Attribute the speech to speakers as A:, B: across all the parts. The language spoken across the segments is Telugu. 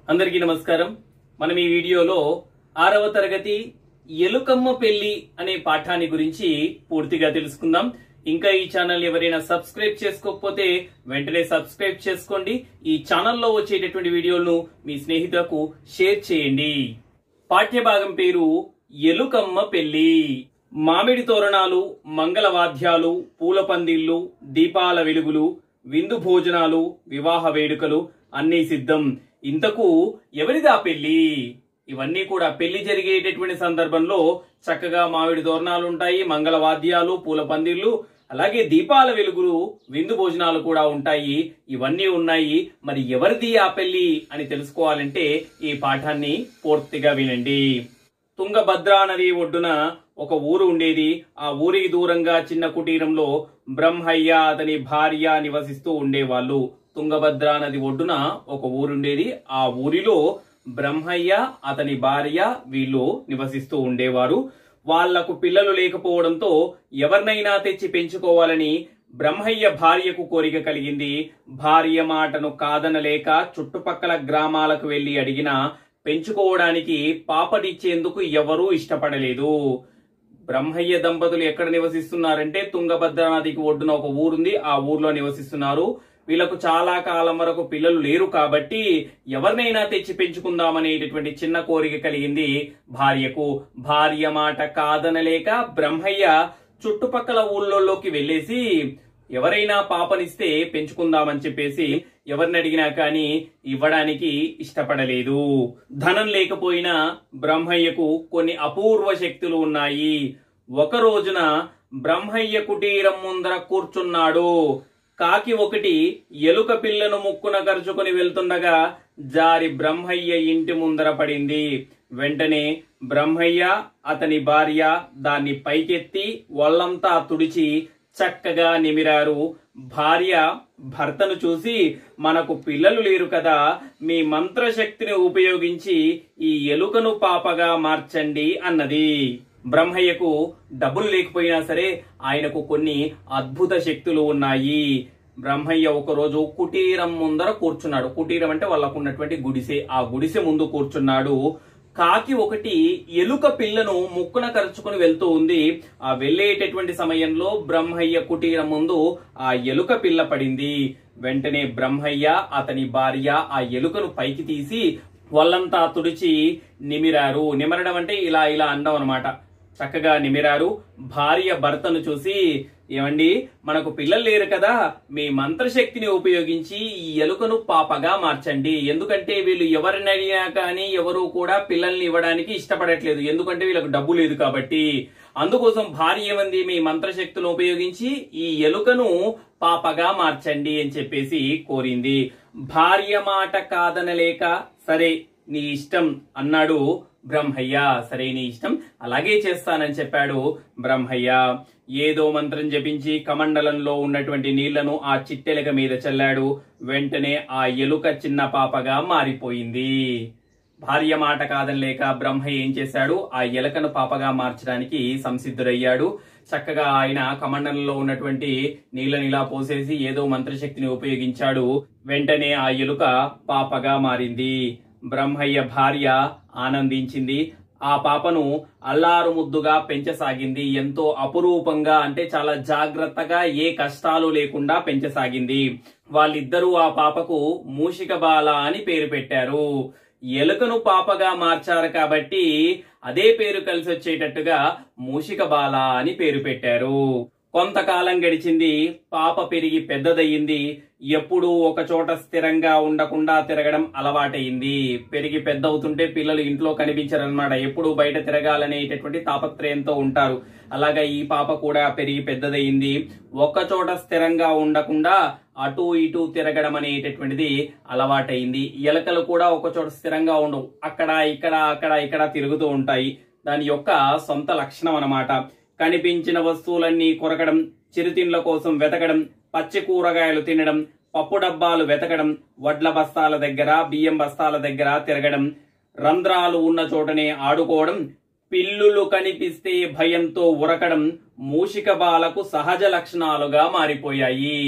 A: అందరికీ నమస్కారం మనం ఈ వీడియోలో ఆరవ తరగతి ఎలుకమ్మ పెళ్లి అనే పాఠాన్ని గురించి పూర్తిగా తెలుసుకుందాం ఇంకా ఈ ఛానల్ ఎవరైనా సబ్స్క్రైబ్ చేసుకోకపోతే వెంటనే సబ్స్క్రైబ్ చేసుకోండి ఈ ఛానల్లో వచ్చేటటువంటి వీడియోలను మీ స్నేహితులకు షేర్ చేయండి పాఠ్యభాగం పేరు ఎలుకమ్మ పెళ్లి మామిడి తోరణాలు మంగళవాద్యాలు పూల పందిళ్లు దీపాల వెలుగులు విందు భోజనాలు వివాహ వేడుకలు అన్నీ సిద్ధం ఇంతకు ఎవరిదా పెళ్లి ఇవన్నీ కూడా పెళ్లి జరిగేటటువంటి సందర్భంలో చక్కగా మామిడి తోరణాలు ఉంటాయి మంగళవాద్యాలు పూల పందిళ్లు అలాగే దీపాల వెలుగులు విందు భోజనాలు కూడా ఉంటాయి ఇవన్నీ ఉన్నాయి మరి ఎవరిది ఆ పెళ్లి అని తెలుసుకోవాలంటే ఈ పాఠాన్ని పూర్తిగా వినండి తుంగభద్రా నది ఒడ్డున ఒక ఊరు ఉండేది ఆ ఊరికి దూరంగా చిన్న కుటీరంలో బ్రహ్మయ్య అతని భార్య నివసిస్తూ ఉండేవాళ్ళు తుంగభద్రా నది ఒడ్డున ఒక ఊరుండేది ఆ ఊరిలో బ్రహ్మయ్య అతని భార్య వీళ్ళు నివసిస్తూ ఉండేవారు వాళ్లకు పిల్లలు లేకపోవడంతో ఎవరినైనా తెచ్చి పెంచుకోవాలని బ్రహ్మయ్య భార్యకు కోరిక కలిగింది భార్య మాటను కాదనలేక చుట్టుపక్కల గ్రామాలకు వెళ్లి అడిగినా పెంచుకోవడానికి పాపనిచ్చేందుకు ఎవరూ ఇష్టపడలేదు బ్రహ్మయ్య దంపతులు ఎక్కడ నివసిస్తున్నారంటే తుంగభద్ర నదికి ఒడ్డున ఒక ఊరుంది ఆ ఊర్లో నివసిస్తున్నారు వీళ్ళకు చాలా కాలం వరకు పిల్లలు లేరు కాబట్టి ఎవరినైనా తెచ్చి పెంచుకుందామనేటటువంటి చిన్న కోరిక కలిగింది భార్యకు భార్య మాట కాదనలేక బ్రహ్మయ్య చుట్టుపక్కల ఊళ్ళలోకి వెళ్ళేసి ఎవరైనా పాపనిస్తే పెంచుకుందామని చెప్పేసి ఎవరిని అడిగినా కానీ ఇవ్వడానికి ఇష్టపడలేదు ధనం లేకపోయినా బ్రహ్మయ్యకు కొన్ని అపూర్వ శక్తులు ఉన్నాయి ఒక రోజున బ్రహ్మయ్య కుటీరం ముందర కూర్చున్నాడు కాకి ఒకటి ఎలుక పిల్లను ముక్కున కరుచుకుని వెళ్తుండగా జారి బ్రహ్మయ్య ఇంటి ముందర పడింది వెంటనే బ్రహ్మయ్య అతని భార్య దాన్ని పైకెత్తి ఒళ్ళంతా తుడిచి చక్కగా నిమిరారు భార్య భర్తను చూసి మనకు పిల్లలు లేరు కదా మీ మంత్రశక్తిని ఉపయోగించి ఈ ఎలుకను పాపగా మార్చండి అన్నది బ్రహ్మయ్యకు డబ్బులు లేకపోయినా సరే ఆయనకు కొన్ని అద్భుత శక్తులు ఉన్నాయి బ్రహ్మయ్య ఒకరోజు కుటీరం ముందర కూర్చున్నాడు కుటీరం అంటే వాళ్ళకు ఉన్నటువంటి గుడిసె ఆ గుడిసె ముందు కూర్చున్నాడు కాకి ఒకటి ఎలుక పిల్లను ముక్కున కరుచుకుని వెళ్తూ ఉంది ఆ వెళ్ళేటటువంటి సమయంలో బ్రహ్మయ్య కుటీరం ముందు ఆ ఎలుక పిల్ల పడింది వెంటనే బ్రహ్మయ్య అతని భార్య ఆ ఎలుకను పైకి తీసి వాళ్ళంతా తుడిచి నిమిరారు నిమరడం అంటే ఇలా ఇలా అండం అనమాట చక్కగా నిమిరారు భార్య భర్తను చూసి ఏమండి మనకు పిల్లలు లేరు కదా మీ మంత్రశక్తిని ఉపయోగించి ఈ ఎలుకను పాపగా మార్చండి ఎందుకంటే వీళ్ళు ఎవరిని అడిగినా కానీ ఎవరు కూడా పిల్లల్ని ఇవ్వడానికి ఇష్టపడట్లేదు ఎందుకంటే వీళ్ళకు డబ్బు లేదు కాబట్టి అందుకోసం భార్య ఏమంది మీ మంత్రశక్తులను ఉపయోగించి ఈ ఎలుకను పాపగా మార్చండి అని చెప్పేసి కోరింది భార్య మాట కాదనలేక సరే నీ ఇష్టం అన్నాడు బ్రహ్మయ్య సరే నీ ఇష్టం అలాగే చేస్తానని చెప్పాడు బ్రహ్మయ్య ఏదో మంత్రం జపించి కమండలంలో ఉన్నటువంటి నీళ్లను ఆ చిట్టెలక మీద చల్లాడు వెంటనే ఆ ఎలుక చిన్న పాపగా మారిపోయింది భార్య మాట కాదనలేక బ్రహ్మయ్య ఏం చేశాడు ఆ ఎలకను పాపగా మార్చడానికి సంసిద్ధుడయ్యాడు చక్కగా ఆయన కమండలంలో ఉన్నటువంటి నీళ్ళని ఇలా పోసేసి ఏదో మంత్రశక్తిని ఉపయోగించాడు వెంటనే ఆ ఎలుక పాపగా మారింది బ్రహ్మయ్య భార్య ఆనందించింది ఆ పాపను అల్లారు ముద్దుగా పెంచసాగింది ఎంతో అపురూపంగా అంటే చాలా జాగ్రత్తగా ఏ కష్టాలు లేకుండా పెంచసాగింది వాళ్ళిద్దరూ ఆ పాపకు మూషిక బాల అని పేరు పెట్టారు ఎలుకను పాపగా మార్చారు కాబట్టి అదే పేరు కలిసి వచ్చేటట్టుగా మూషిక బాల అని పేరు పెట్టారు కొంతకాలం గడిచింది పాప పెరిగి పెద్దదయ్యింది ఎప్పుడూ ఒక చోట స్థిరంగా ఉండకుండా తిరగడం అలవాటైంది పెరిగి పెద్ద అవుతుంటే పిల్లలు ఇంట్లో కనిపించరన్నమాట ఎప్పుడు బయట తిరగాలనేటటువంటి తాపత్రయంతో ఉంటారు అలాగా ఈ పాప కూడా పెరిగి పెద్దదయ్యింది ఒక్క చోట స్థిరంగా ఉండకుండా అటు ఇటు తిరగడం అనేటటువంటిది అలవాటైంది ఎలకలు కూడా ఒక చోట స్థిరంగా ఉండవు అక్కడ ఇక్కడ అక్కడ ఇక్కడ తిరుగుతూ ఉంటాయి దాని యొక్క సొంత లక్షణం అన్నమాట కనిపించిన వస్తువులన్నీ కొరకడం చిరుతిండ్ల కోసం వెతకడం పచ్చి కూరగాయలు తినడం పప్పు డబ్బాలు వెతకడం వడ్ల బస్తాల దగ్గర బియ్యం బస్తాల దగ్గర తిరగడం రంధ్రాలు ఉన్న చోటనే ఆడుకోవడం పిల్లులు కనిపిస్తే భయంతో ఉరకడం మూషిక బాలకు సహజ లక్షణాలుగా మారిపోయాయి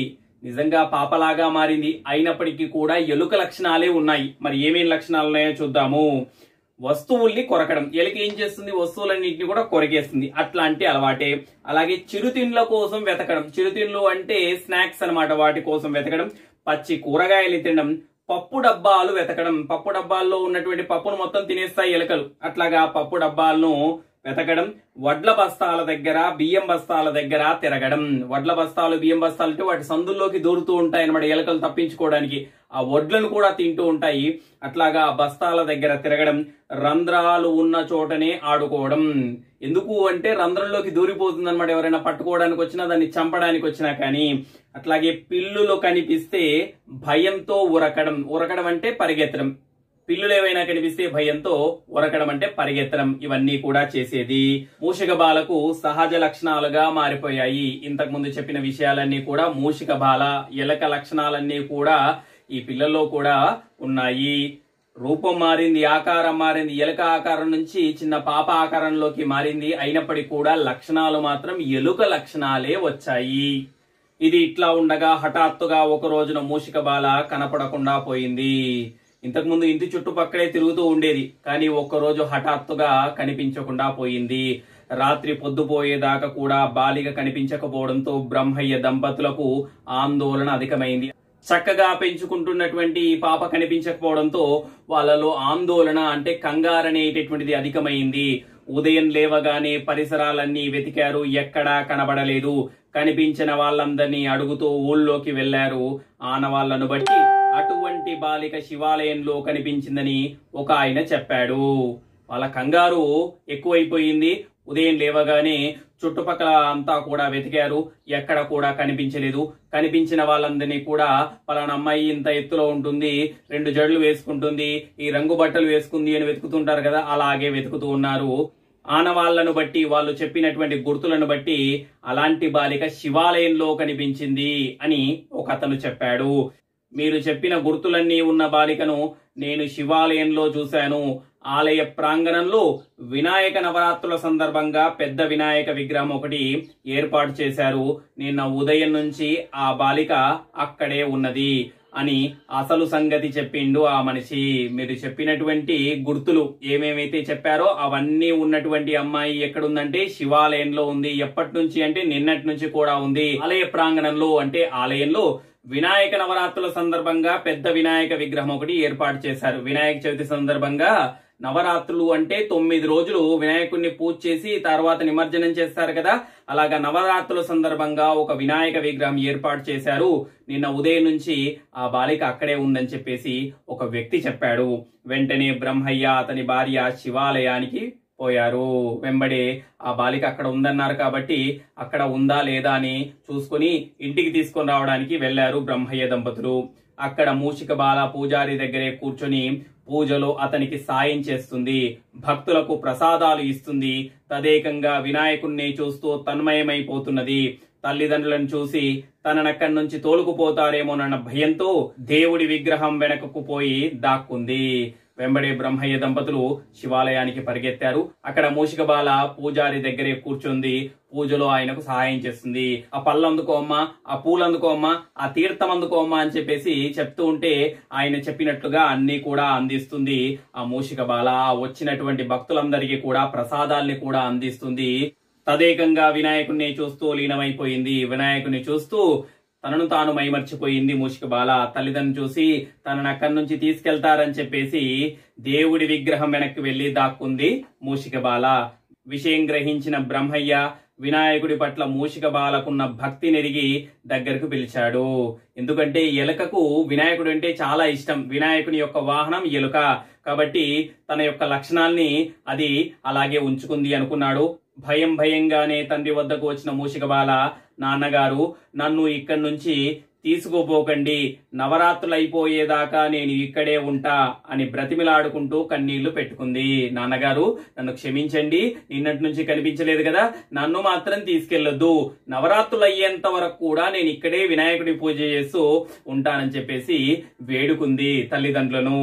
A: నిజంగా పాపలాగా మారింది అయినప్పటికీ కూడా ఎలుక లక్షణాలే ఉన్నాయి మరి ఏమేం లక్షణాలు ఉన్నాయో చూద్దాము వస్తువుల్ని కొరకడం ఎలుక ఏం చేస్తుంది వస్తువులన్నింటినీ కూడా కొరకేస్తుంది అట్లాంటి అలవాటే అలాగే చిరుతిండ్ల కోసం వెతకడం చిరుతిండ్లు అంటే స్నాక్స్ అన్నమాట వాటి కోసం వెతకడం పచ్చి కూరగాయలు తినడం పప్పు డబ్బాలు వెతకడం పప్పు డబ్బాల్లో ఉన్నటువంటి పప్పును మొత్తం తినేస్తాయి ఎలుకలు అట్లాగా పప్పు డబ్బాలను వెతకడం వడ్ల బస్తాల దగ్గర బియ్యం బస్తాల దగ్గర తిరగడం వడ్ల బస్తాలు బియ్యం బస్తాలు అంటే వాటి సందుల్లోకి దూరుతూ ఉంటాయి అన్నమాట ఎలుకలు తప్పించుకోవడానికి ఆ వడ్లను కూడా తింటూ ఉంటాయి అట్లాగా ఆ బస్తాల దగ్గర తిరగడం రంధ్రాలు ఉన్న చోటనే ఆడుకోవడం ఎందుకు అంటే రంధ్రంలోకి దూరిపోతుంది అనమాట ఎవరైనా పట్టుకోవడానికి వచ్చినా దాన్ని చంపడానికి వచ్చినా కానీ అట్లాగే పిల్లులు కనిపిస్తే భయంతో ఉరకడం ఉరకడం అంటే పరిగెత్తడం పిల్లులు ఏవైనా కనిపిస్తే భయంతో ఉరకడం అంటే పరిగెత్తడం ఇవన్నీ కూడా చేసేది మూషిక బాలకు సహజ లక్షణాలుగా మారిపోయాయి ఇంతకు ముందు చెప్పిన విషయాలన్నీ కూడా మూషిక బాల ఎలక లక్షణాలన్నీ కూడా ఈ పిల్లల్లో కూడా ఉన్నాయి రూపం మారింది ఆకారం మారింది ఎలుక ఆకారం నుంచి చిన్న పాప ఆకారంలోకి మారింది అయినప్పటికీ కూడా లక్షణాలు మాత్రం ఎలుక లక్షణాలే వచ్చాయి ఇది ఇట్లా ఉండగా హఠాత్తుగా ఒక రోజున మూషిక బాల కనపడకుండా పోయింది ఇంతకుముందు ఇంటి చుట్టుపక్కలే తిరుగుతూ ఉండేది కానీ ఒక్కరోజు హఠాత్తుగా కనిపించకుండా పోయింది రాత్రి పొద్దుపోయేదాకా కూడా బాలిక కనిపించకపోవడంతో బ్రహ్మయ్య దంపతులకు ఆందోళన అధికమైంది చక్కగా పెంచుకుంటున్నటువంటి ఈ పాప కనిపించకపోవడంతో వాళ్ళలో ఆందోళన అంటే కంగారనేటటువంటిది అధికమైంది ఉదయం లేవగానే పరిసరాలన్నీ వెతికారు ఎక్కడా కనబడలేదు కనిపించిన వాళ్ళందరినీ అడుగుతూ ఊళ్ళోకి వెళ్లారు ఆనవాళ్లను బట్టి అటువంటి బాలిక శివాలయంలో కనిపించిందని ఒక ఆయన చెప్పాడు వాళ్ళ కంగారు ఎక్కువైపోయింది ఉదయం లేవగానే చుట్టుపక్కల అంతా కూడా వెతికారు ఎక్కడ కూడా కనిపించలేదు కనిపించిన వాళ్ళందరినీ కూడా పలానా అమ్మాయి ఇంత ఎత్తులో ఉంటుంది రెండు జడలు వేసుకుంటుంది ఈ రంగు బట్టలు వేసుకుంది అని వెతుకుతుంటారు కదా అలాగే వెతుకుతూ ఉన్నారు ఆనవాళ్లను బట్టి వాళ్ళు చెప్పినటువంటి గుర్తులను బట్టి అలాంటి బాలిక శివాలయంలో కనిపించింది అని ఒక అతను చెప్పాడు మీరు చెప్పిన గుర్తులన్నీ ఉన్న బాలికను నేను శివాలయంలో చూశాను ఆలయ ప్రాంగణంలో వినాయక నవరాత్రుల సందర్భంగా పెద్ద వినాయక విగ్రహం ఒకటి ఏర్పాటు చేశారు నిన్న ఉదయం నుంచి ఆ బాలిక అక్కడే ఉన్నది అని అసలు సంగతి చెప్పిండు ఆ మనిషి మీరు చెప్పినటువంటి గుర్తులు ఏమేమైతే చెప్పారో అవన్నీ ఉన్నటువంటి అమ్మాయి ఎక్కడుందంటే శివాలయంలో ఉంది ఎప్పటి నుంచి అంటే నిన్నటి నుంచి కూడా ఉంది ఆలయ ప్రాంగణంలో అంటే ఆలయంలో వినాయక నవరాత్రుల సందర్భంగా పెద్ద వినాయక విగ్రహం ఒకటి ఏర్పాటు చేశారు వినాయక చవితి సందర్భంగా నవరాత్రులు అంటే తొమ్మిది రోజులు వినాయకుడిని పూజ చేసి తర్వాత నిమజ్జనం చేస్తారు కదా అలాగా నవరాత్రుల సందర్భంగా ఒక వినాయక విగ్రహం ఏర్పాటు చేశారు నిన్న ఉదయం నుంచి ఆ బాలిక అక్కడే ఉందని చెప్పేసి ఒక వ్యక్తి చెప్పాడు వెంటనే బ్రహ్మయ్య అతని భార్య శివాలయానికి పోయారు వెంబడే ఆ బాలిక అక్కడ ఉందన్నారు కాబట్టి అక్కడ ఉందా లేదా అని చూసుకుని ఇంటికి తీసుకొని రావడానికి వెళ్లారు బ్రహ్మయ్య దంపతులు అక్కడ మూషిక బాల పూజారి దగ్గరే కూర్చొని పూజలో అతనికి సాయం చేస్తుంది భక్తులకు ప్రసాదాలు ఇస్తుంది తదేకంగా వినాయకుణ్ణి చూస్తూ తన్మయమైపోతున్నది తల్లిదండ్రులను చూసి తననక్కడి నుంచి తోలుకుపోతారేమోనన్న భయంతో దేవుడి విగ్రహం వెనకకు పోయి దాక్కుంది వెంబడే బ్రహ్మయ్య దంపతులు శివాలయానికి పరిగెత్తారు అక్కడ మూషిక బాల పూజారి దగ్గరే కూర్చుంది పూజలో ఆయనకు సహాయం చేస్తుంది ఆ పళ్ళు అందుకోమ్మా ఆ పూలు అందుకోమ్మా ఆ తీర్థం అందుకోమ్మా అని చెప్పేసి చెప్తూ ఉంటే ఆయన చెప్పినట్లుగా అన్ని కూడా అందిస్తుంది ఆ మూషిక బాల ఆ వచ్చినటువంటి భక్తులందరికీ కూడా ప్రసాదాల్ని కూడా అందిస్తుంది తదేకంగా వినాయకుడిని చూస్తూ లీనమైపోయింది వినాయకుని చూస్తూ తనను తాను మైమర్చిపోయింది మూషిక బాల తల్లిదండ్రులు చూసి తనను అక్కడి నుంచి తీసుకెళ్తారని చెప్పేసి దేవుడి విగ్రహం వెనక్కి వెళ్లి దాక్కుంది మూషిక బాల విషయం గ్రహించిన బ్రహ్మయ్య వినాయకుడి పట్ల మూషిక బాలకున్న భక్తి నెరిగి దగ్గరకు పిలిచాడు ఎందుకంటే ఎలుకకు వినాయకుడు అంటే చాలా ఇష్టం వినాయకుని యొక్క వాహనం ఎలుక కాబట్టి తన యొక్క లక్షణాల్ని అది అలాగే ఉంచుకుంది అనుకున్నాడు భయం భయంగానే తండ్రి వద్దకు వచ్చిన మూషిక బాల నాన్నగారు నన్ను ఇక్కడి నుంచి తీసుకుపోకండి నవరాత్రులు అయిపోయేదాకా నేను ఇక్కడే ఉంటా అని బ్రతిమిలాడుకుంటూ కన్నీళ్లు పెట్టుకుంది నాన్నగారు నన్ను క్షమించండి నిన్నటి నుంచి కనిపించలేదు కదా నన్ను మాత్రం తీసుకెళ్లొద్దు నవరాత్రులు అయ్యేంత వరకు కూడా నేను ఇక్కడే వినాయకుడి పూజ చేస్తూ ఉంటానని చెప్పేసి వేడుకుంది తల్లిదండ్రులను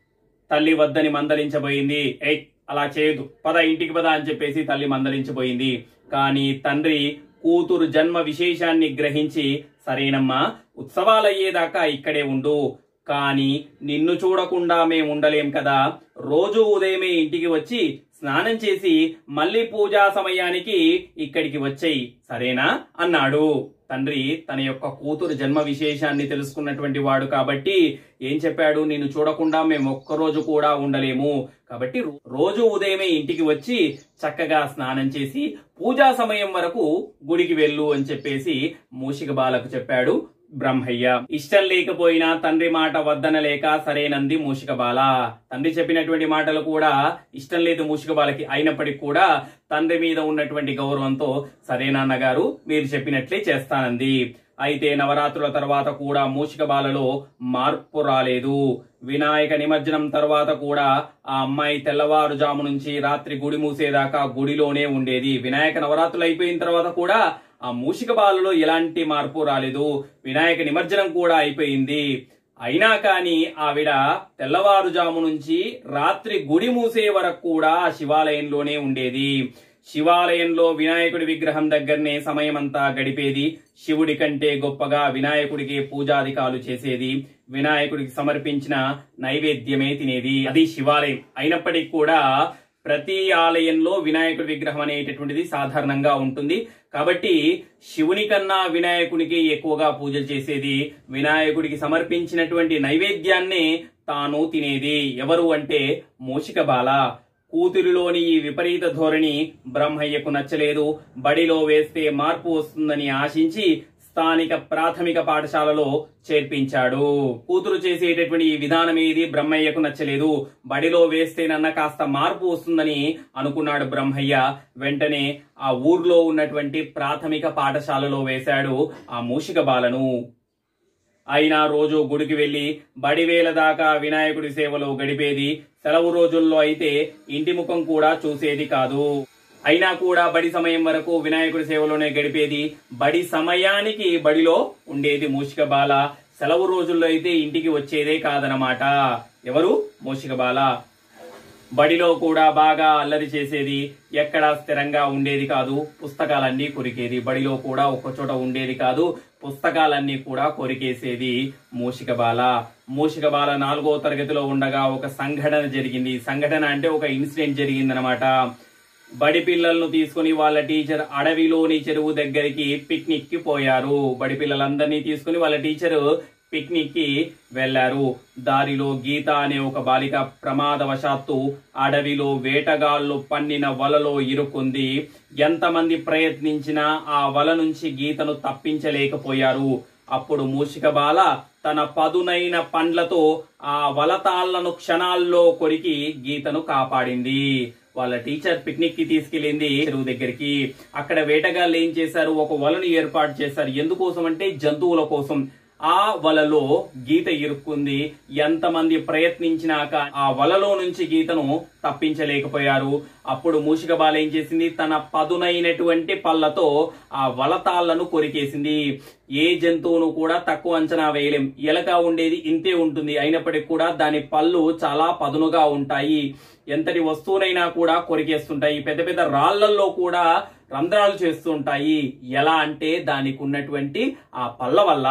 A: తల్లి వద్దని మందలించబోయింది ఏయ్ అలా చేయదు పద ఇంటికి పద అని చెప్పేసి తల్లి మందలించబోయింది కానీ తండ్రి కూతురు జన్మ విశేషాన్ని గ్రహించి సరేనమ్మా ఉత్సవాలయ్యేదాకా ఇక్కడే ఉండు కానీ నిన్ను చూడకుండా మేము ఉండలేం కదా రోజు ఉదయమే ఇంటికి వచ్చి స్నానం చేసి మళ్ళీ పూజా సమయానికి ఇక్కడికి వచ్చేయి సరేనా అన్నాడు తండ్రి తన యొక్క కూతురు జన్మ విశేషాన్ని తెలుసుకున్నటువంటి వాడు కాబట్టి ఏం చెప్పాడు నిన్ను చూడకుండా మేము ఒక్కరోజు కూడా ఉండలేము కాబట్టి రోజు ఉదయమే ఇంటికి వచ్చి చక్కగా స్నానం చేసి పూజా సమయం వరకు గుడికి వెళ్ళు అని చెప్పేసి మూషిక బాలకు చెప్పాడు బ్రహ్మయ్య ఇష్టం లేకపోయినా తండ్రి మాట వద్దనలేక సరేనంది మూషిక బాల తండ్రి చెప్పినటువంటి మాటలు కూడా ఇష్టం లేదు మూషిక బాలకి అయినప్పటికీ కూడా తండ్రి మీద ఉన్నటువంటి గౌరవంతో సరేనాన్నగారు మీరు చెప్పినట్లే చేస్తానంది అయితే నవరాత్రుల తర్వాత కూడా మూషిక బాలలో మార్పు రాలేదు వినాయక నిమజ్జనం తర్వాత కూడా ఆ అమ్మాయి తెల్లవారుజాము నుంచి రాత్రి గుడి మూసేదాకా గుడిలోనే ఉండేది వినాయక నవరాత్రులు అయిపోయిన తర్వాత కూడా ఆ మూషిక బాలలో ఎలాంటి మార్పు రాలేదు వినాయక నిమజ్జనం కూడా అయిపోయింది అయినా కానీ ఆవిడ తెల్లవారుజాము నుంచి రాత్రి గుడి మూసే వరకు కూడా ఆ శివాలయంలోనే ఉండేది శివాలయంలో వినాయకుడి విగ్రహం దగ్గరనే సమయమంతా గడిపేది శివుడి కంటే గొప్పగా వినాయకుడికి పూజాధికాలు చేసేది వినాయకుడికి సమర్పించిన నైవేద్యమే తినేది అది శివాలయం అయినప్పటికీ కూడా ప్రతి ఆలయంలో వినాయకుడి విగ్రహం అనేటటువంటిది సాధారణంగా ఉంటుంది కాబట్టి శివుని కన్నా వినాయకునికి ఎక్కువగా పూజలు చేసేది వినాయకుడికి సమర్పించినటువంటి నైవేద్యాన్నే తాను తినేది ఎవరు అంటే మూషిక బాల కూతురిలోని ఈ విపరీత ధోరణి బ్రహ్మయ్యకు నచ్చలేదు బడిలో వేస్తే మార్పు వస్తుందని ఆశించి స్థానిక ప్రాథమిక పాఠశాలలో చేర్పించాడు కూతురు చేసేటటువంటి ఈ విధానం ఏది బ్రహ్మయ్యకు నచ్చలేదు బడిలో వేస్తేనన్న కాస్త మార్పు వస్తుందని అనుకున్నాడు బ్రహ్మయ్య వెంటనే ఆ ఊర్లో ఉన్నటువంటి ప్రాథమిక పాఠశాలలో వేశాడు ఆ మూషిక బాలను అయినా రోజు గుడికి వెళ్లి బడివేల దాకా వినాయకుడి సేవలో గడిపేది సెలవు రోజుల్లో అయితే ఇంటి ముఖం కూడా చూసేది కాదు అయినా కూడా బడి సమయం వరకు వినాయకుడి సేవలోనే గడిపేది బడి సమయానికి బడిలో ఉండేది మూషిక బాల సెలవు రోజుల్లో అయితే ఇంటికి వచ్చేదే కాదనమాట ఎవరు మూషిక బాల బడిలో కూడా బాగా అల్లరి చేసేది ఎక్కడా స్థిరంగా ఉండేది కాదు పుస్తకాలన్నీ కొరికేది బడిలో కూడా ఒక్కచోట ఉండేది కాదు పుస్తకాలన్నీ కూడా కొరికేసేది మూషిక బాల మూషిక బాల నాలుగో తరగతిలో ఉండగా ఒక సంఘటన జరిగింది సంఘటన అంటే ఒక ఇన్సిడెంట్ జరిగిందనమాట బడి పిల్లలను తీసుకుని వాళ్ళ టీచర్ అడవిలోని చెరువు దగ్గరికి పిక్నిక్ కి పోయారు బడి పిల్లలందరినీ తీసుకుని వాళ్ళ టీచర్ పిక్నిక్ కి వెళ్లారు దారిలో గీత అనే ఒక బాలిక ప్రమాదవశాత్తు అడవిలో వేటగాళ్లు పన్నిన వలలో ఇరుక్కుంది ఎంతమంది ప్రయత్నించినా ఆ వల నుంచి గీతను తప్పించలేకపోయారు అప్పుడు మూషిక బాల తన పదునైన పండ్లతో ఆ వలతాళ్లను క్షణాల్లో కొరికి గీతను కాపాడింది వాళ్ళ టీచర్ పిక్నిక్ కి తీసుకెళ్ళింది చెరువు దగ్గరికి అక్కడ వేటగాళ్ళు ఏం చేశారు ఒక వలను ఏర్పాటు చేశారు ఎందుకోసం అంటే జంతువుల కోసం ఆ వలలో గీత ఇరుక్కుంది ఎంతమంది ప్రయత్నించినాక ఆ వలలో నుంచి గీతను తప్పించలేకపోయారు అప్పుడు మూషిక బాల ఏం చేసింది తన పదునైనటువంటి పళ్ళతో ఆ వలతాళ్లను కొరికేసింది ఏ జంతువును కూడా తక్కువ అంచనా వేయలేం ఎలక ఉండేది ఇంతే ఉంటుంది అయినప్పటికీ కూడా దాని పళ్ళు చాలా పదునుగా ఉంటాయి ఎంతటి వస్తువునైనా కూడా కొరికేస్తుంటాయి పెద్ద పెద్ద రాళ్లల్లో కూడా రంధ్రాలు చేస్తుంటాయి ఎలా అంటే దానికి ఉన్నటువంటి ఆ పళ్ళ వల్ల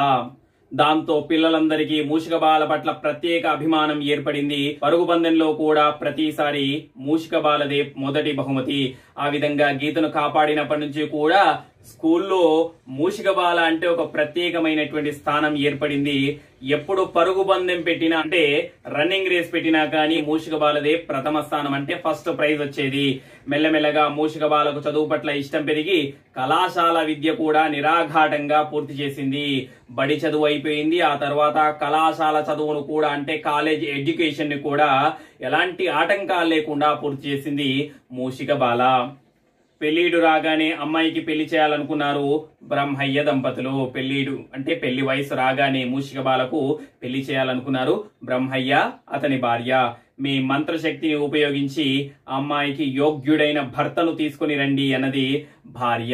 A: దాంతో పిల్లలందరికీ మూషిక బాల పట్ల ప్రత్యేక అభిమానం ఏర్పడింది పరుగు పందెంలో కూడా ప్రతిసారి మూషిక బాలదే మొదటి బహుమతి ఆ విధంగా గీతను కాపాడినప్పటి నుంచి కూడా స్కూల్లో మూషిక బాల అంటే ఒక ప్రత్యేకమైనటువంటి స్థానం ఏర్పడింది ఎప్పుడు పరుగు పందెం పెట్టినా అంటే రన్నింగ్ రేస్ పెట్టినా కానీ మూషిక బాలదే ప్రథమ స్థానం అంటే ఫస్ట్ ప్రైజ్ వచ్చేది మెల్లమెల్లగా మూషిక బాలకు చదువు పట్ల ఇష్టం పెరిగి కళాశాల విద్య కూడా నిరాఘాటంగా పూర్తి చేసింది బడి చదువు అయిపోయింది ఆ తర్వాత కళాశాల చదువును కూడా అంటే కాలేజ్ ఎడ్యుకేషన్ ని కూడా ఎలాంటి ఆటంకాలు లేకుండా పూర్తి చేసింది మూషిక బాల పెళ్ళీడు రాగానే అమ్మాయికి పెళ్లి చేయాలనుకున్నారు బ్రహ్మయ్య దంపతులు పెళ్ళీడు అంటే పెళ్లి వయసు రాగానే మూషిక బాలకు పెళ్లి చేయాలనుకున్నారు బ్రహ్మయ్య అతని భార్య మీ మంత్రశక్తిని ఉపయోగించి అమ్మాయికి యోగ్యుడైన భర్తను తీసుకుని రండి అన్నది భార్య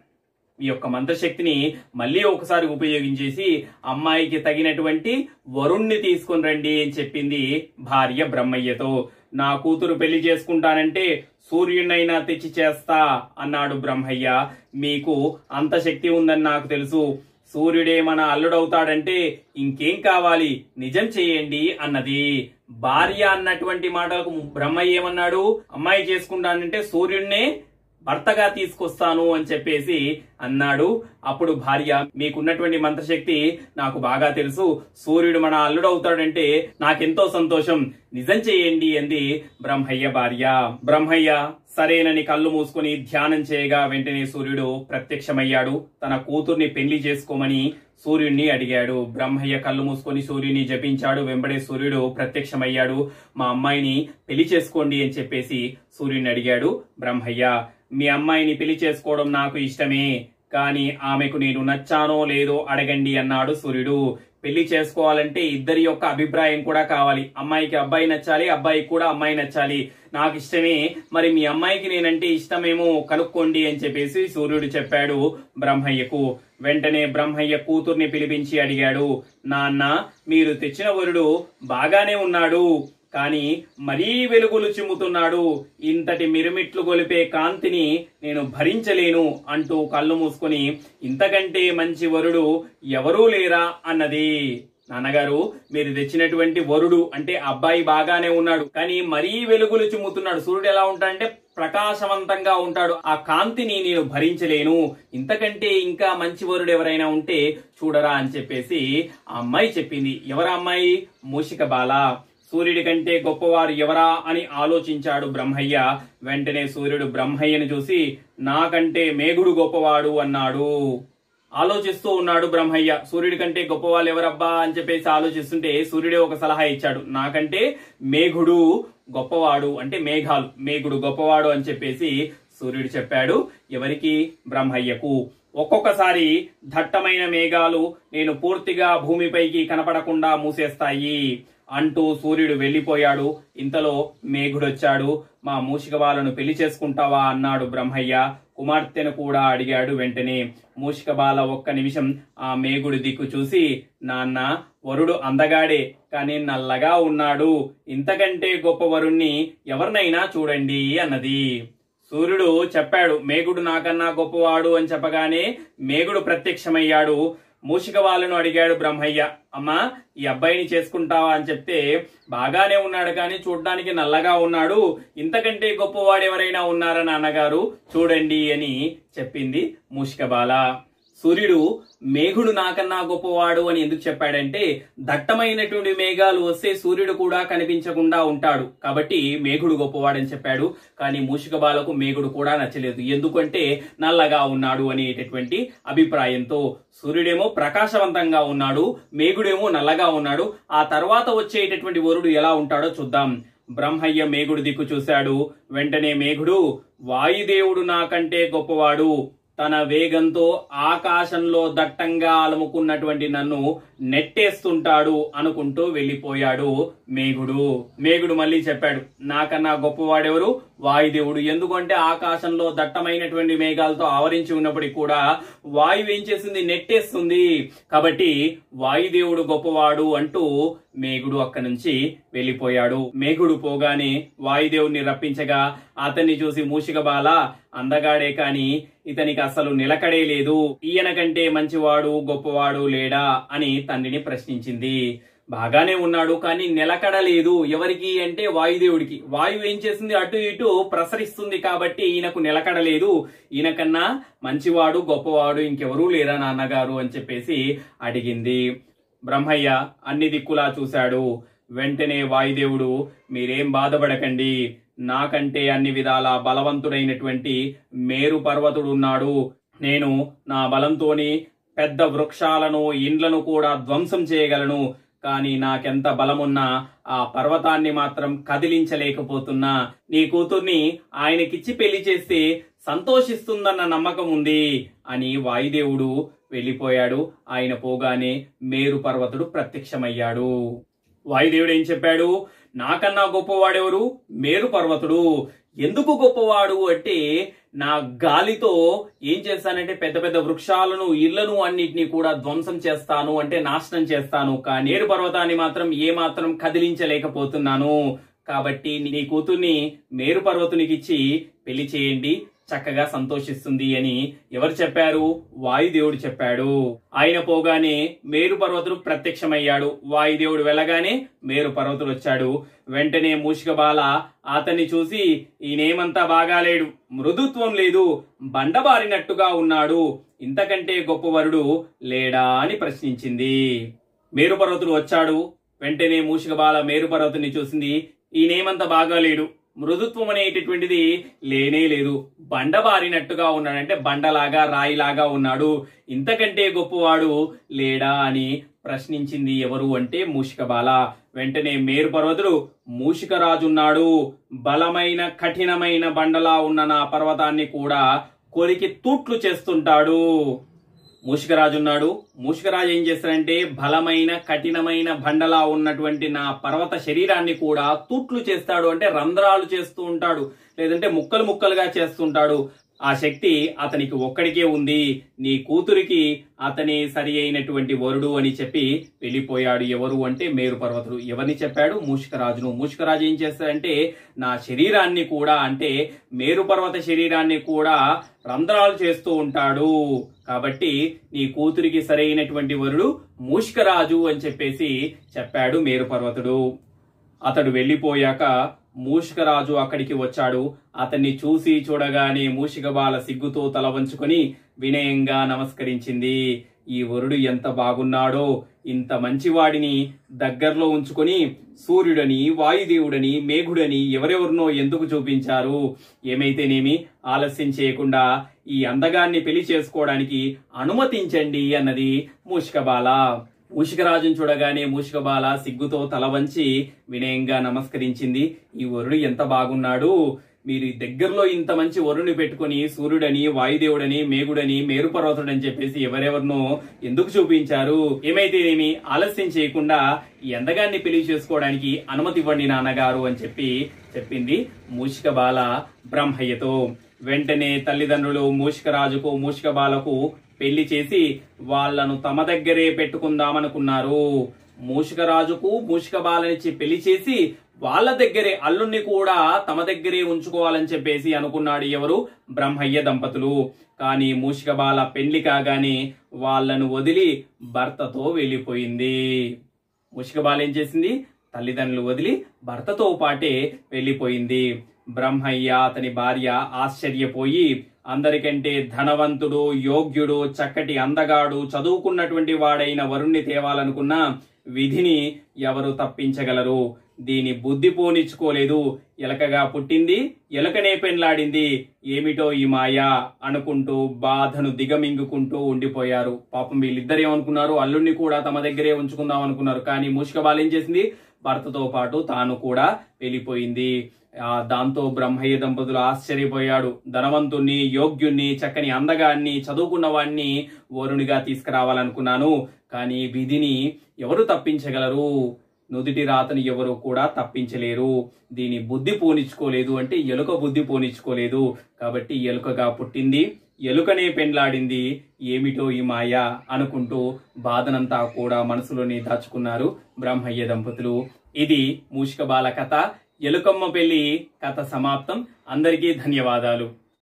A: ఈ యొక్క మంత్రశక్తిని మళ్ళీ ఒకసారి ఉపయోగించేసి అమ్మాయికి తగినటువంటి వరుణ్ణి తీసుకుని రండి అని చెప్పింది భార్య బ్రహ్మయ్యతో నా కూతురు పెళ్లి చేసుకుంటానంటే సూర్యునైనా తెచ్చి చేస్తా అన్నాడు బ్రహ్మయ్య మీకు అంత శక్తి ఉందని నాకు తెలుసు సూర్యుడే మన అల్లుడవుతాడంటే ఇంకేం కావాలి నిజం చేయండి అన్నది భార్య అన్నటువంటి మాటలకు బ్రహ్మయ్య ఏమన్నాడు అమ్మాయి చేసుకుంటానంటే సూర్యుడినే భర్తగా తీసుకొస్తాను అని చెప్పేసి అన్నాడు అప్పుడు భార్య మీకున్నటువంటి మంత్రశక్తి నాకు బాగా తెలుసు సూర్యుడు మన అల్లుడవుతాడంటే నాకెంతో సంతోషం నిజం చేయండి అంది బ్రహ్మయ్య భార్య బ్రహ్మయ్య సరేనని కళ్ళు మూసుకుని ధ్యానం చేయగా వెంటనే సూర్యుడు ప్రత్యక్షమయ్యాడు తన కూతుర్ని పెళ్లి చేసుకోమని సూర్యుడిని అడిగాడు బ్రహ్మయ్య కళ్ళు మూసుకొని సూర్యుని జపించాడు వెంబడే సూర్యుడు ప్రత్యక్షమయ్యాడు మా అమ్మాయిని పెళ్లి చేసుకోండి అని చెప్పేసి సూర్యుని అడిగాడు బ్రహ్మయ్య మీ అమ్మాయిని పెళ్లి చేసుకోవడం నాకు ఇష్టమే కానీ ఆమెకు నేను నచ్చానో లేదో అడగండి అన్నాడు సూర్యుడు పెళ్లి చేసుకోవాలంటే ఇద్దరి యొక్క అభిప్రాయం కూడా కావాలి అమ్మాయికి అబ్బాయి నచ్చాలి అబ్బాయికి కూడా అమ్మాయి నచ్చాలి నాకు ఇష్టమే మరి మీ అమ్మాయికి నేనంటే ఇష్టమేమో కనుక్కోండి అని చెప్పేసి సూర్యుడు చెప్పాడు బ్రహ్మయ్యకు వెంటనే బ్రహ్మయ్య కూతుర్ని పిలిపించి అడిగాడు నాన్న మీరు తెచ్చిన వరుడు బాగానే ఉన్నాడు కానీ మరీ వెలుగులు చిమ్ముతున్నాడు ఇంతటి మిరుమిట్లు గొలిపే కాంతిని నేను భరించలేను అంటూ కళ్ళు మూసుకొని ఇంతకంటే మంచి వరుడు ఎవరూ లేరా అన్నది నాన్నగారు మీరు తెచ్చినటువంటి వరుడు అంటే అబ్బాయి బాగానే ఉన్నాడు కానీ మరీ వెలుగులు చిమ్ముతున్నాడు సూర్యుడు ఎలా ఉంటాడంటే ప్రకాశవంతంగా ఉంటాడు ఆ కాంతిని నేను భరించలేను ఇంతకంటే ఇంకా మంచి వరుడు ఎవరైనా ఉంటే చూడరా అని చెప్పేసి ఆ అమ్మాయి చెప్పింది ఎవరా అమ్మాయి మూషిక బాల సూర్యుడి కంటే గొప్పవారు ఎవరా అని ఆలోచించాడు బ్రహ్మయ్య వెంటనే సూర్యుడు బ్రహ్మయ్యను చూసి నాకంటే మేఘుడు గొప్పవాడు అన్నాడు ఆలోచిస్తూ ఉన్నాడు బ్రహ్మయ్య సూర్యుడి కంటే గొప్పవాళ్ళు ఎవరబ్బా అని చెప్పేసి ఆలోచిస్తుంటే సూర్యుడే ఒక సలహా ఇచ్చాడు నాకంటే మేఘుడు గొప్పవాడు అంటే మేఘాలు మేఘుడు గొప్పవాడు అని చెప్పేసి సూర్యుడు చెప్పాడు ఎవరికి బ్రహ్మయ్యకు ఒక్కొక్కసారి దట్టమైన మేఘాలు నేను పూర్తిగా భూమిపైకి కనపడకుండా మూసేస్తాయి అంటూ సూర్యుడు వెళ్లిపోయాడు ఇంతలో మేఘుడొచ్చాడు మా మూషిక బాలను పెళ్లి చేసుకుంటావా అన్నాడు బ్రహ్మయ్య కుమార్తెను కూడా అడిగాడు వెంటనే మూషిక బాల ఒక్క నిమిషం ఆ మేఘుడి దిక్కు చూసి నాన్న వరుడు అందగాడే కానీ నల్లగా ఉన్నాడు ఇంతకంటే గొప్ప వరుణ్ణి ఎవరినైనా చూడండి అన్నది సూర్యుడు చెప్పాడు మేఘుడు నాకన్నా గొప్పవాడు అని చెప్పగానే మేఘుడు ప్రత్యక్షమయ్యాడు మూషిక వాళ్ళను అడిగాడు బ్రహ్మయ్య అమ్మా ఈ అబ్బాయిని చేసుకుంటావా అని చెప్తే బాగానే ఉన్నాడు కానీ చూడ్డానికి నల్లగా ఉన్నాడు ఇంతకంటే గొప్పవాడు ఎవరైనా ఉన్నారా నాన్నగారు చూడండి అని చెప్పింది మూషిక బాల సూర్యుడు మేఘుడు నాకన్నా గొప్పవాడు అని ఎందుకు చెప్పాడంటే దట్టమైనటువంటి మేఘాలు వస్తే సూర్యుడు కూడా కనిపించకుండా ఉంటాడు కాబట్టి మేఘుడు గొప్పవాడని చెప్పాడు కానీ మూషిక బాలకు మేఘుడు కూడా నచ్చలేదు ఎందుకంటే నల్లగా ఉన్నాడు అనేటటువంటి అభిప్రాయంతో సూర్యుడేమో ప్రకాశవంతంగా ఉన్నాడు మేఘుడేమో నల్లగా ఉన్నాడు ఆ తర్వాత వచ్చేటటువంటి వరుడు ఎలా ఉంటాడో చూద్దాం బ్రహ్మయ్య మేఘుడు దిక్కు చూశాడు వెంటనే మేఘుడు వాయుదేవుడు నాకంటే గొప్పవాడు తన వేగంతో ఆకాశంలో దట్టంగా అలుముకున్నటువంటి నన్ను నెట్టేస్తుంటాడు అనుకుంటూ వెళ్ళిపోయాడు మేఘుడు మేఘుడు మళ్ళీ చెప్పాడు నాకన్నా గొప్పవాడెవరు వాయుదేవుడు ఎందుకంటే ఆకాశంలో దట్టమైనటువంటి మేఘాలతో ఆవరించి ఉన్నప్పటికీ కూడా వాయువు ఏం చేసింది నెట్టేస్తుంది కాబట్టి వాయుదేవుడు గొప్పవాడు అంటూ మేఘుడు అక్కడి నుంచి వెళ్ళిపోయాడు మేఘుడు పోగానే వాయుదేవుని రప్పించగా అతన్ని చూసి మూషిక బాల అందగాడే కాని ఇతనికి అసలు నిలకడే లేదు ఈయన కంటే మంచివాడు గొప్పవాడు లేడా అని తండ్రిని ప్రశ్నించింది బాగానే ఉన్నాడు కానీ నిలకడ లేదు ఎవరికి అంటే వాయుదేవుడికి వాయువు ఏం చేస్తుంది అటు ఇటు ప్రసరిస్తుంది కాబట్టి ఈయనకు నిలకడ లేదు ఈయనకన్నా మంచివాడు గొప్పవాడు ఇంకెవరూ లేరా నాన్నగారు అని చెప్పేసి అడిగింది బ్రహ్మయ్య అన్ని దిక్కులా చూశాడు వెంటనే వాయుదేవుడు మీరేం బాధపడకండి నాకంటే అన్ని విధాల బలవంతుడైనటువంటి మేరు పర్వతుడు ఉన్నాడు నేను నా బలంతోని పెద్ద వృక్షాలను ఇండ్లను కూడా ధ్వంసం చేయగలను కానీ నాకెంత బలమున్నా ఆ పర్వతాన్ని మాత్రం కదిలించలేకపోతున్నా నీ కూతుర్ని ఆయనకిచ్చి పెళ్లి చేస్తే సంతోషిస్తుందన్న నమ్మకం ఉంది అని వాయుదేవుడు వెళ్ళిపోయాడు ఆయన పోగానే మేరు పర్వతుడు ప్రత్యక్షమయ్యాడు వాయుదేవుడు ఏం చెప్పాడు నాకన్నా గొప్పవాడెవరు మేరు పర్వతుడు ఎందుకు గొప్పవాడు అంటే నా గాలితో ఏం చేస్తానంటే పెద్ద పెద్ద వృక్షాలను ఇళ్లను అన్నిటినీ కూడా ధ్వంసం చేస్తాను అంటే నాశనం చేస్తాను కానీ మేరు పర్వతాన్ని మాత్రం ఏ మాత్రం కదిలించలేకపోతున్నాను కాబట్టి నీ కూతుర్ని మేరు పర్వతునికిచ్చి పెళ్లి చేయండి చక్కగా సంతోషిస్తుంది అని ఎవరు చెప్పారు వాయుదేవుడు చెప్పాడు ఆయన పోగానే మేరు పర్వతుడు ప్రత్యక్షమయ్యాడు వాయుదేవుడు వెళ్ళగానే మేరు పర్వతుడు వచ్చాడు వెంటనే మూషిక బాల అతన్ని చూసి ఈయనేమంతా బాగాలేడు మృదుత్వం లేదు బండబారినట్టుగా ఉన్నాడు ఇంతకంటే గొప్పవరుడు లేడా అని ప్రశ్నించింది మేరు పర్వతుడు వచ్చాడు వెంటనే మూషిక బాల మేరు పర్వతుని చూసింది ఈయనేమంత బాగాలేడు మృదుత్వం అనేటటువంటిది లేనే లేదు బండబారినట్టుగా ఉన్నాడు అంటే బండలాగా రాయిలాగా ఉన్నాడు ఇంతకంటే గొప్పవాడు లేడా అని ప్రశ్నించింది ఎవరు అంటే మూషిక బాల వెంటనే మేరు పర్వతుడు మూషిక రాజున్నాడు బలమైన కఠినమైన బండలా ఉన్న నా పర్వతాన్ని కూడా కొరికి తూట్లు చేస్తుంటాడు మూషికరాజు ఉన్నాడు మూషికరాజు ఏం చేస్తాడంటే బలమైన కఠినమైన బండలా ఉన్నటువంటి నా పర్వత శరీరాన్ని కూడా తూట్లు చేస్తాడు అంటే రంధ్రాలు చేస్తూ ఉంటాడు లేదంటే ముక్కలు ముక్కలుగా చేస్తుంటాడు ఆ శక్తి అతనికి ఒక్కడికే ఉంది నీ కూతురికి అతని సరి అయినటువంటి వరుడు అని చెప్పి వెళ్ళిపోయాడు ఎవరు అంటే మేరు పర్వతుడు ఎవరిని చెప్పాడు మూషికరాజును మూషికరాజు ఏం చేస్తాడంటే నా శరీరాన్ని కూడా అంటే మేరు పర్వత శరీరాన్ని కూడా రంధ్రాలు చేస్తూ ఉంటాడు కాబట్టి నీ కూతురికి సరైనటువంటి వరుడు మూషికరాజు అని చెప్పేసి చెప్పాడు మేరు పర్వతుడు అతడు వెళ్ళిపోయాక మూషికరాజు అక్కడికి వచ్చాడు అతన్ని చూసి చూడగానే మూషికబాల సిగ్గుతో తల వంచుకొని వినయంగా నమస్కరించింది ఈ వరుడు ఎంత బాగున్నాడో ఇంత మంచివాడిని దగ్గరలో ఉంచుకొని సూర్యుడని వాయుదేవుడని మేఘుడని ఎవరెవరినో ఎందుకు చూపించారు ఏమైతేనేమి ఆలస్యం చేయకుండా ఈ అందగాన్ని పెళ్లి చేసుకోవడానికి అనుమతించండి అన్నది మూషికబాల మూషికరాజును చూడగానే మూషికబాల సిగ్గుతో తల వంచి వినయంగా నమస్కరించింది ఈ వరుడు ఎంత బాగున్నాడు మీరు దగ్గరలో ఇంత మంచి వరుణ్ణి పెట్టుకుని సూర్యుడని వాయుదేవుడని మేఘుడని మేరుపర్వతుడని చెప్పేసి ఎవరెవరినో ఎందుకు చూపించారు ఏమైతేనేమి ఆలస్యం చేయకుండా ఈ అందగాన్ని పెళ్లి చేసుకోవడానికి అనుమతి ఇవ్వండి నాన్నగారు అని చెప్పి చెప్పింది మూషిక బాల బ్రహ్మయ్యతో వెంటనే తల్లిదండ్రులు మూషికరాజుకు మూషిక బాలకు పెళ్లి చేసి వాళ్ళను తమ దగ్గరే పెట్టుకుందామనుకున్నారు మూషికరాజుకు మూషిక బాలనిచ్చి పెళ్లి చేసి వాళ్ళ దగ్గరే అల్లుణ్ణి కూడా తమ దగ్గరే ఉంచుకోవాలని చెప్పేసి అనుకున్నాడు ఎవరు బ్రహ్మయ్య దంపతులు కానీ మూషిక బాల పెళ్లి కాగానే వాళ్ళను వదిలి భర్తతో వెళ్ళిపోయింది మూషిక బాల ఏం చేసింది తల్లిదండ్రులు వదిలి భర్తతో పాటే వెళ్ళిపోయింది బ్రహ్మయ్య అతని భార్య ఆశ్చర్యపోయి అందరికంటే ధనవంతుడు యోగ్యుడు చక్కటి అందగాడు చదువుకున్నటువంటి వాడైన వరుణ్ణి తేవాలనుకున్న విధిని ఎవరు తప్పించగలరు దీని బుద్ధి పోనిచ్చుకోలేదు ఎలకగా పుట్టింది ఎలకనే పెండ్లాడింది ఏమిటో ఈ మాయ అనుకుంటూ బాధను దిగమింగుకుంటూ ఉండిపోయారు పాపం వీళ్ళిద్దరు ఏమనుకున్నారు అల్లుణ్ణి కూడా తమ దగ్గరే ఉంచుకుందాం అనుకున్నారు కానీ మూషిక ఏం చేసింది భర్తతో పాటు తాను కూడా వెళ్ళిపోయింది ఆ దాంతో బ్రహ్మయ్య దంపతులు ఆశ్చర్యపోయాడు ధనవంతుణ్ణి యోగ్యుణ్ణి చక్కని అందగాన్ని చదువుకున్న వాణ్ణి వరునిగా తీసుకురావాలనుకున్నాను కానీ విధిని ఎవరు తప్పించగలరు నుదిటి రాతని ఎవరు కూడా తప్పించలేరు దీని బుద్ధి పోనిచ్చుకోలేదు అంటే ఎలుక బుద్ధి పోనిచ్చుకోలేదు కాబట్టి ఎలుకగా పుట్టింది ఎలుకనే పెండ్లాడింది ఏమిటో ఈ మాయ అనుకుంటూ బాధనంతా కూడా మనసులోనే దాచుకున్నారు బ్రహ్మయ్య దంపతులు ఇది మూషిక బాల కథ ఎలుకమ్మ పెళ్లి కథ సమాప్తం అందరికీ ధన్యవాదాలు